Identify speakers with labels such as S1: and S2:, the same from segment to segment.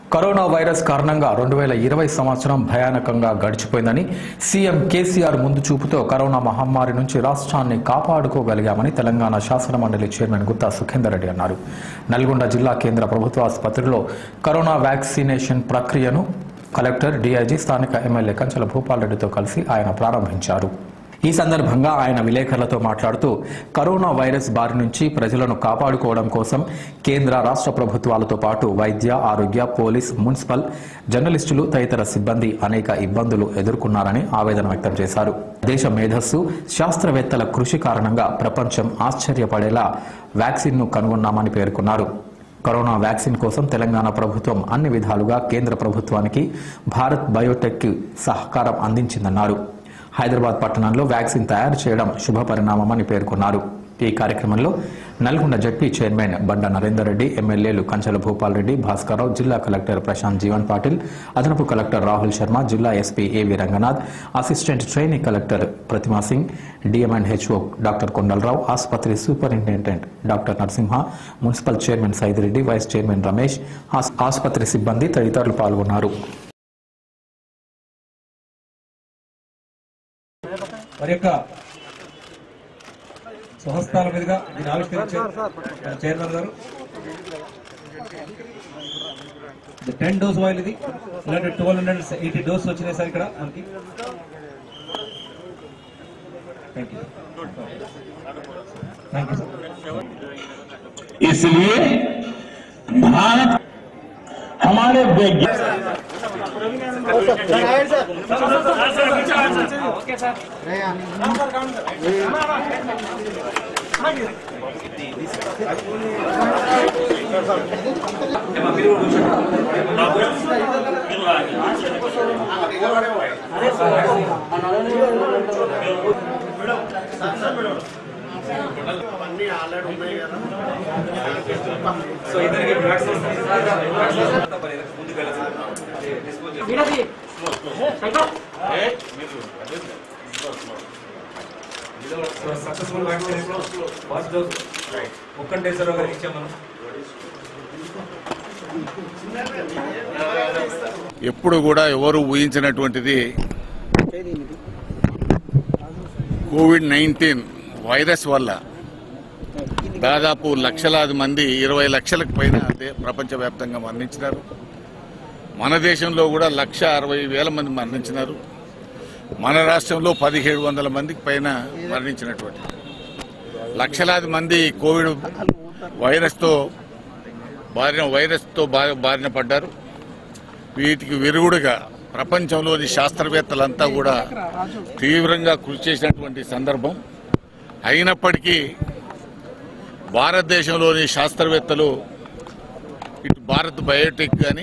S1: corona virus కారణంగా రెండు వేల ఇరవై సంవత్సరం భయానకంగా గడిచిపోయిందని సీఎం కేసీఆర్ ముందు చూపుతో కరోనా మహమ్మారి నుంచి రాష్ట్రాన్ని కాపాడుకోగలిగామని తెలంగాణ శాసన మండలి చైర్మన్ గుత్తా సుఖేందర్ రెడ్డి అన్నారు నల్గొండ జిల్లా కేంద్ర ప్రభుత్వ ఆసుపత్రిలో కరోనా వ్యాక్సినేషన్ ప్రక్రియను కలెక్టర్ డీఐజీ స్థానిక ఎమ్మెల్యే కంచెల భూపాల్ రెడ్డితో కలిసి ఆయన ప్రారంభించారు ఈ సందర్భంగా ఆయన విలేకరులతో మాట్లాడుతూ కరోనా వైరస్ బారి నుంచి ప్రజలను కాపాడుకోవడం కోసం కేంద్ర రాష్ట్ర ప్రభుత్వాలతో పాటు వైద్య ఆరోగ్య పోలీస్ మున్సిపల్ జర్నలిస్టులు తదితర సిబ్బంది అనేక ఇబ్బందులు ఎదుర్కొన్నారని ఆవేదన వ్యక్తం చేశారు దేశ మేధస్సు శాస్త్రవేత్తల కృషి కారణంగా ప్రపంచం ఆశ్చర్యపడేలా వ్యాక్సిన్ను కనుగొన్నామని పేర్కొన్నారు కరోనా వ్యాక్సిన్ కోసం తెలంగాణ ప్రభుత్వం అన్ని విధాలుగా కేంద్ర ప్రభుత్వానికి భారత్ బయోటెక్ సహకారం అందించిందన్నారు హైదరాబాద్ పట్టణంలో వ్యాక్సిన్ తయారు చేయడం శుభ పరిణామమని పేర్కొన్నారు ఈ కార్యక్రమంలో నల్గొండ జడ్పీ చైర్మన్ బండ నరేందర్ రెడ్డి ఎమ్మెల్యేలు కంచెల భూపాల్ రెడ్డి భాస్కర్రావు జిల్లా కలెక్టర్ ప్రశాంత్ జీవన్ పాటిల్ అదనపు కలెక్టర్ రాహుల్ శర్మ జిల్లా ఎస్పీ ఏవి Ranganath assistant training collector Pratima Singh DM and HO doctor Kondalarao ఆసుపత్రి superintendent doctor Narasimha municipal chairman Saidireddy vice chairman Ramesh ఆస్- ఆసుపత్రి సిబ్బంది తదితరులు పాల్గొన్నారు
S2: వారి యొక్క స్వహస్తాల మీదుగా దీన్ని ఆవిష్కరించారు మన చైర్మన్ గారు టెన్ డోస్ ఆయిల్ ఇది ఇలాంటి ట్వెల్వ్ హండ్రెడ్ ఎయిటీ డోస్ వచ్చినాయి సార్ ఇక్కడ మనకి thank you thank you sir
S3: इसलिए भारत हमारे वैज्ञानिक
S2: సక్సెస్ఫుల్ వ్యాక్సినేషన్ ఫస్ట్ డోస్ ఒక్కంటే సార్ ఒకరికి ఇచ్చాం మనం
S4: ఎప్పుడు కూడా ఎవరు ఊహించినటువంటిది కోవిడ్ నైన్టీన్ వైరస్ వల్ల దాదాపు లక్షలాది మంది ఇరవై లక్షలకు పైన దే- ప్రపంచవ్యాప్తంగా మరణించినారు మన దేశంలో కూడా లక్ష అరవై వేల మంది మరణించినారు మన రాష్ట్రంలో పదిహేడు వందల మందికి పైన మరణించినటువంటి లక్షలాది మంది కోవిడ్ వైరస్తో బారిన వైరస్తో బా- బారిన పడ్డారు వీటికి విరుగుడుగా ప్రపంచంలోని శాస్త్రవేత్తలంతా కూడా తీవ్రంగా కృషి చేసినటువంటి సందర్భం అయినప్పటికీ భారతదేశంలోని శాస్త్రవేత్తలు ఇటు భారత్ బయోటెక్ కానీ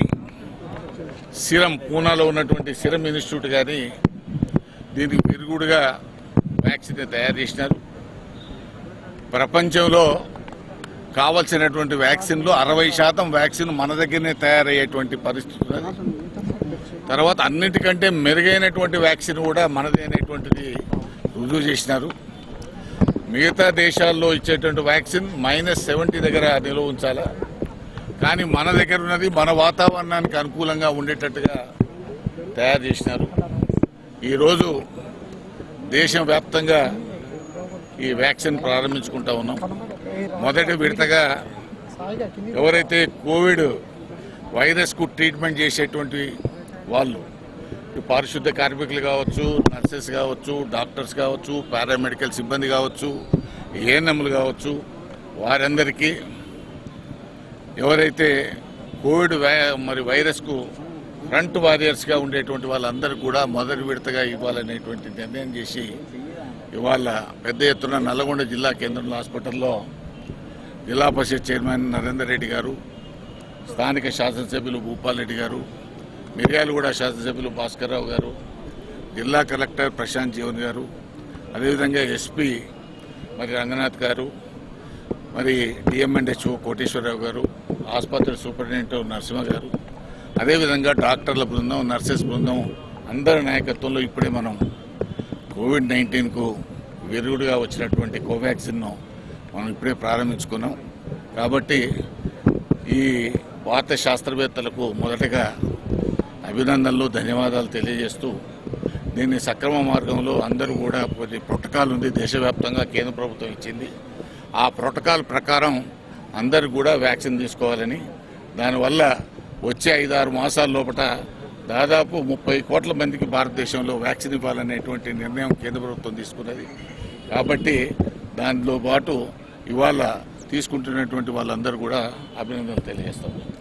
S4: సిరం పూనాలో ఉన్నటువంటి సిరం ఇన్స్టిట్యూట్ కానీ దీనికి విరుగుడుగా వ్యాక్సిన్ తయారు చేసినారు ప్రపంచంలో కావలసినటువంటి వ్యాక్సిన్లో అరవై శాతం వ్యాక్సిన్ మన దగ్గరనే తయారయ్యేటువంటి పరిస్థితి ఉన్నది తర్వాత అన్నిటికంటే మెరుగైనటువంటి వ్యాక్సిన్ కూడా మనదే అనేటువంటిది రుజువు చేసినారు మిగతా దేశాల్లో ఇచ్చేటువంటి వ్యాక్సిన్ మైనస్ సెవెంటీ దగ్గర నిల్వ ఉంచాలా కానీ మన దగ్గర ఉన్నది మన వాతావరణానికి అనుకూలంగా ఉండేటట్టుగా తయారు చేసినారు ఈరోజు దేశం వ్యాప్తంగా ఈ వ్యాక్సిన్ ప్రారంభించుకుంటా ఉన్నాం మొదటి విడతగా ఎవరైతే కోవిడ్ వైరస్కు ట్రీట్మెంట్ చేసేటువంటి వాళ్ళు ఈ పారిశుద్ధ కార్మికులు కావచ్చు నర్సెస్ కావచ్చు డాక్టర్స్ కావచ్చు పారామెడికల్ సిబ్బంది కావచ్చు ఏఎన్ఎంలు కావచ్చు వారందరికీ ఎవరైతే కోవిడ్ వై- మరి వైరస్కు ఫ్రంట్ వారియర్స్గా ఉండేటువంటి వాళ్ళందరూ కూడా మొదటి విడతగా ఇవ్వాలనేటువంటి నిర్ణయం చేసి ఇవాళ పెద్ద ఎత్తున నల్లగొండ జిల్లా కేంద్రంలో హాస్పిటల్లో జిల్లా పరిషత్ చైర్మన్ నరేందర్ రెడ్డి గారు స్థానిక శాసనసభ్యులు భూపాల్ రెడ్డి గారు మిర్యాలగూడ శాసనసభ్యులు భాస్కర్రావు గారు జిల్లా కలెక్టర్ ప్రశాంత్ జీవన్ గారు అదేవిధంగా ఎస్పీ మరి రంగనాథ్ గారు మరి డిఎంఎన్హెచ్ఓ కోటేశ్వరరావు గారు ఆసుపత్రి సూపరింటెండెంట్ నరసింహ గారు అదేవిధంగా డాక్టర్ల బృందం నర్సెస్ బృందం అందరి నాయకత్వంలో ఇప్పుడే మనం కోవిడ్ నైన్టీన్కు విరుగుడుగా వచ్చినటువంటి కోవాక్సిన్ను మనం ఇప్పుడే ప్రారంభించుకున్నాం కాబట్టి ఈ వార్త శాస్త్రవేత్తలకు మొదటగా అభినందనలు ధన్యవాదాలు తెలియజేస్తూ దీన్ని సక్రమ మార్గంలో అందరూ కూడా కొన్ని ప్రోటోకాల్ ఉంది దేశవ్యాప్తంగా కేంద్ర ప్రభుత్వం ఇచ్చింది ఆ ప్రోటోకాల్ ప్రకారం అందరూ కూడా వ్యాక్సిన్ తీసుకోవాలని దానివల్ల వచ్చే ఐదారు మాసాల లోపల దాదాపు ముప్పై కోట్ల మందికి భారతదేశంలో వ్యాక్సిన్ ఇవ్వాలనేటువంటి నిర్ణయం కేంద్ర ప్రభుత్వం తీసుకున్నది కాబట్టి దానిలో పాటు ఇవాళ తీసుకుంటున్నటువంటి వాళ్ళందరూ కూడా అభినందనలు తెలియజేస్తాం